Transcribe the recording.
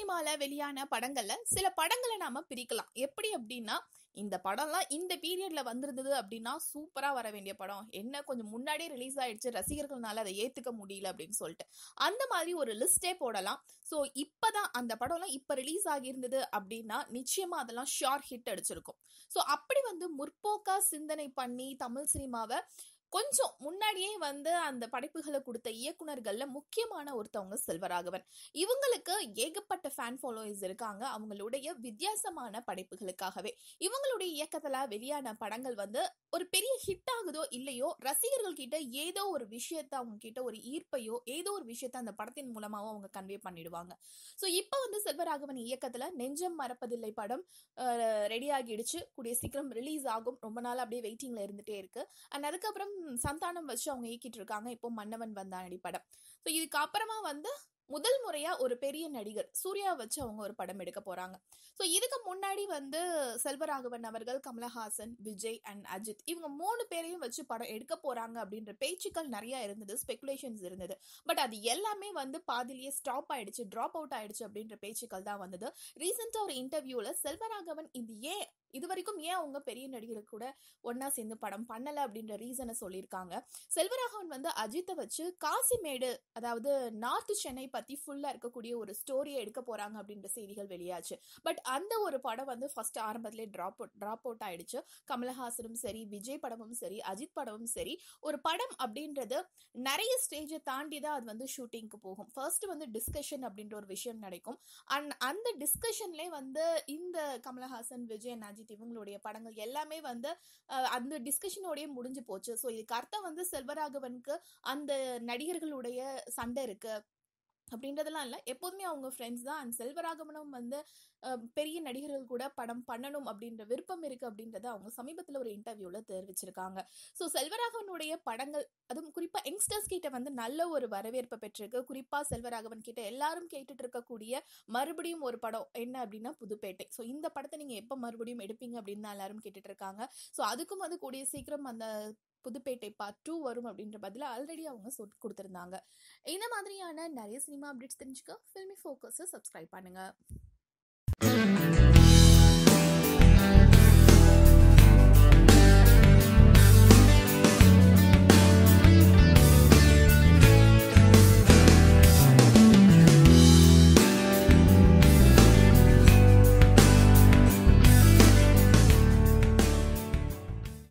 சினிமால வெளியான படங்கள்ல சில படங்களை நாம பிரிக்கலாம் எப்படி அப்படின்னா இந்த படம்லாம் இந்த பீரியட்ல வந்திருந்தது அப்படின்னா சூப்பரா வர வேண்டிய படம் என்ன கொஞ்சம் முன்னாடியே ரிலீஸ் ஆயிடுச்சு ரசிகர்கள்னால அதை ஏத்துக்க முடியல அப்படின்னு சொல்லிட்டு அந்த மாதிரி ஒரு லிஸ்டே போடலாம் ஸோ இப்பதான் அந்த படம்லாம் இப்ப ரிலீஸ் ஆகியிருந்தது அப்படின்னா நிச்சயமா அதெல்லாம் ஷார்ட் ஹிட் அடிச்சிருக்கும் ஸோ அப்படி வந்து முற்போக்கா சிந்தனை பண்ணி தமிழ் சினிமாவை கொஞ்சம் முன்னாடியே வந்து அந்த படைப்புகளை கொடுத்த இயக்குனர்கள்ல முக்கியமான ஒருத்தவங்க செல்வராகவன் இவங்களுக்கு ஏகப்பட்ட ஃபேன் ஃபாலோவர்ஸ் இருக்காங்க அவங்களுடைய வித்தியாசமான படைப்புகளுக்காகவே இவங்களுடைய இயக்கத்துல வெளியான படங்கள் வந்து ஒரு பெரிய ஹிட் ஆகுதோ இல்லையோ ரசிகர்கள் கிட்ட ஏதோ ஒரு விஷயத்த அவங்க கிட்ட ஒரு ஈர்ப்பையோ ஏதோ ஒரு விஷயத்த அந்த படத்தின் மூலமாவோ அவங்க கன்வே பண்ணிடுவாங்க ஸோ இப்போ வந்து செல்வராகவன் இயக்கத்துல நெஞ்சம் மறப்பதில்லை படம் ரெடி ஆகிடுச்சு கூடிய சீக்கிரம் ரிலீஸ் ஆகும் ரொம்ப நாள் அப்படியே வெயிட்டிங்ல இருந்துட்டே இருக்கு அண்ட் அதுக்கப்புறம் சந்தானம் வச்சு அவங்க இயக்கிட்டு இருக்காங்க இப்போ மன்னவன் வந்தானடி படம் ஸோ இதுக்கு அப்புறமா வந்து முதல் முறையா ஒரு பெரிய நடிகர் சூர்யா வச்சு அவங்க ஒரு படம் எடுக்க போறாங்க ஸோ இதுக்கு முன்னாடி வந்து செல்வராகவன் அவர்கள் கமலஹாசன் விஜய் அண்ட் அஜித் இவங்க மூணு பேரையும் வச்சு படம் எடுக்க போறாங்க அப்படின்ற பேச்சுக்கள் நிறைய இருந்தது ஸ்பெகுலேஷன்ஸ் இருந்தது பட் அது எல்லாமே வந்து பாதிலேயே ஸ்டாப் ஆயிடுச்சு டிராப் அவுட் ஆயிடுச்சு அப்படின்ற பேச்சுக்கள் தான் வந்தது ரீசெண்டா ஒரு இன்டர்வியூல செல்வராகவன் இது ஏன் இது வரைக்கும் ஏன் அவங்க பெரிய நடிகர் கூட ஒன்னா சேர்ந்து படம் பண்ணல அப்படின்ற ரீசனை சொல்லியிருக்காங்க செல்வராகவன் வந்து அஜித்தை வச்சு காசிமேடு அதாவது நார்த் சென்னை பத்தி ஃபுல்லா இருக்கக்கூடிய ஒரு ஸ்டோரியை எடுக்க போறாங்க அப்படின்ற செய்திகள் வெளியாச்சு பட் அந்த ஒரு படம் வந்து ஃபர்ஸ்ட் ஆரம்பத்திலே டிராப் டிராப் அவுட் ஆயிடுச்சு கமலஹாசனும் சரி விஜய் படமும் சரி அஜித் படமும் சரி ஒரு படம் அப்படின்றது நிறைய ஸ்டேஜை தாண்டி தான் அது வந்து ஷூட்டிங்க்கு போகும் ஃபர்ஸ்ட் வந்து டிஸ்கஷன் அப்படின்ற ஒரு விஷயம் நடக்கும் அண்ட் அந்த டிஸ்கஷன்லேயே வந்து இந்த கமலஹாசன் விஜய் அண்ட் அஜித் இவங்களுடைய படங்கள் எல்லாமே வந்து அந்த டிஸ்கஷனோடய முடிஞ்சு போச்சு ஸோ இதுக்கு அர்த்தம் வந்து செல்வராகவனுக்கு அந்த நடிகர்களுடைய சண்டை இருக்கு அப்படின்றதெல்லாம் இல்லை எப்போதுமே அவங்க ஃப்ரெண்ட்ஸ் தான் அண்ட் செல்வராகவனும் வந்து பெரிய நடிகர்கள் கூட படம் பண்ணணும் அப்படின்ற விருப்பம் இருக்கு அப்படின்றத அவங்க சமீபத்தில் ஒரு இன்டர்வியூல தெரிவிச்சிருக்காங்க ஸோ செல்வராகவனுடைய படங்கள் அதுவும் குறிப்பா யங்ஸ்டர்ஸ் கிட்ட வந்து நல்ல ஒரு வரவேற்பை பெற்றிருக்கு குறிப்பா செல்வராகவன் கிட்ட எல்லாரும் கேட்டுட்டு இருக்கக்கூடிய மறுபடியும் ஒரு படம் என்ன அப்படின்னா புதுப்பேட்டை ஸோ இந்த படத்தை நீங்க எப்போ மறுபடியும் எடுப்பீங்க அப்படின்னு தான் எல்லாரும் கேட்டுட்டு இருக்காங்க ஸோ அதுக்கும் வந்து கூடிய சீக்கிரம் அந்த புதுப்பேட்டை பார்ட் டூ வரும் அப்படின்ற பதில ஆல்ரெடி அவங்க சொல் கொடுத்துருந்தாங்க இந்த மாதிரியான நிறைய சினிமா அப்டேட்ஸ் தெரிஞ்சுக்க ஃபில்மி ஃபோக்கஸை சப்ஸ்கிரைப் பண்ணுங்க